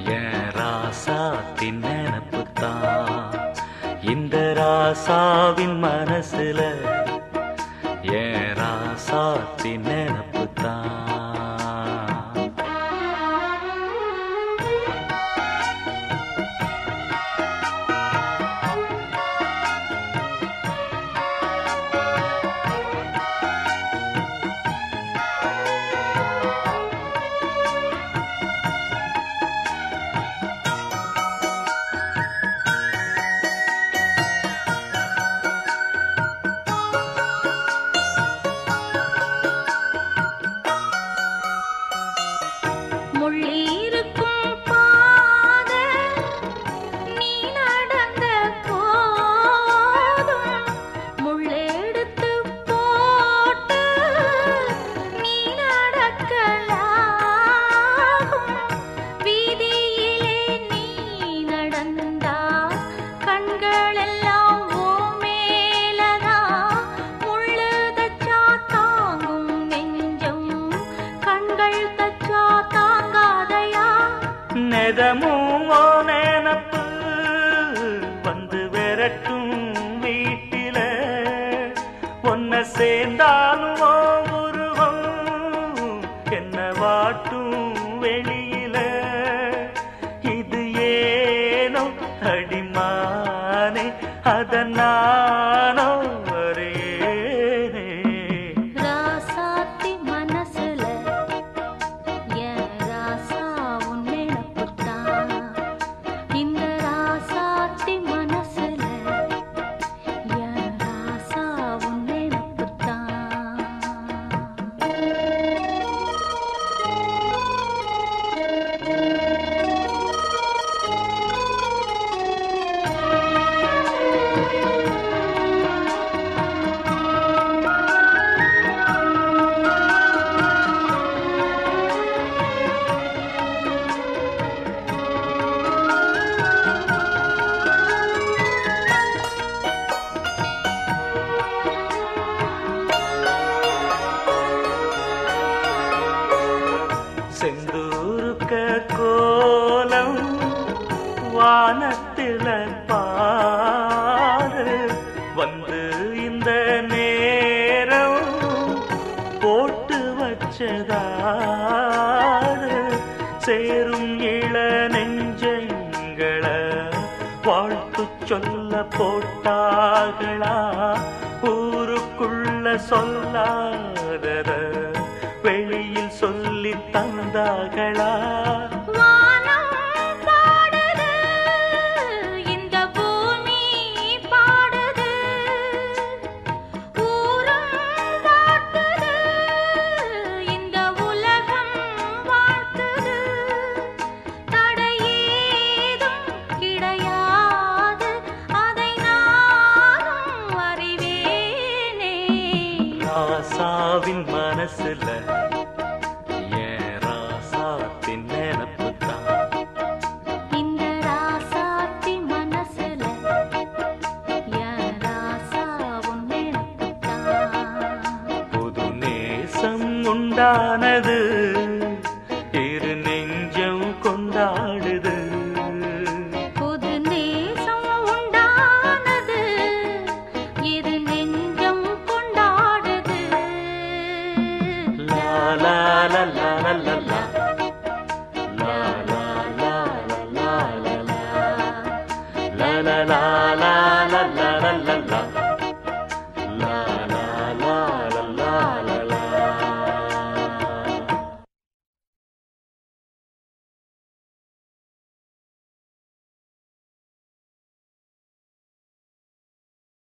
என் ராசாத்தின் நினப்புத்தான் இந்த ராசாவின் மனசுல என் ராசாத்தின் நினப்புத்தான் முள்ளிருக்கும் பாதை நீ நடந்த போதும் முள்ளெடுத்து போட்டு நீ நடக்கலாகும் வீதியிலே நீ நடந்தா கண்களெல்லாம் ஓ மேலதான் முள்ளு தச்சா தாங்கும் நெஞ்சம் கண்கள் தச்சா தாங்காதையா நெதமும் ஓ நினப்பு வந்து விரட்டும் வீட்டில ஒன்ன சேர்ந்தாலும் ஓ உருவம் என்ன வாட்டும் வெளியில இது ஏனோ அடிமானே அதனானோ வரேனே ராசாத்தி மனசுல என் ராசா உன் நினப்புத்தான் இந்த ராசாத்தி மனசுல என் ராசா உன் நினப்புத்தான் செந்தூருக்க கோலம் வானத்தில பாரு வந்து இந்த நேரம் போட்டு வச்சதாரு சேரும் இள நெஞ்சங்களை வாழ்த்து சொல்ல போட்டார்களா ஊருக்குள்ள சொல்லாதத வெளியில் சொல்லி தந்தார்களா வானம் பாடுது இந்த பூமி பாடுது ஊரும் வாழ்த்துது இந்த உலகம் வாழ்த்துது தடையேதும் கிடையாது அதை நானும் அறிவேனே ராசாவின் மனசுல என் ராசாத்தின் நினப்புத்தான் இந்த ராசாத்தி மனசுல என் ராசா உன் நினைப்புத்தான் புது நேசம் உண்டானது இரு நெஞ்சம் கொண்டாடுது புது நேசம் உண்டானது இது நெஞ்சம் கொண்டாடுது லா லா லா லா லா லா லா. லா லா லா லா லா லா லா. லா லா லா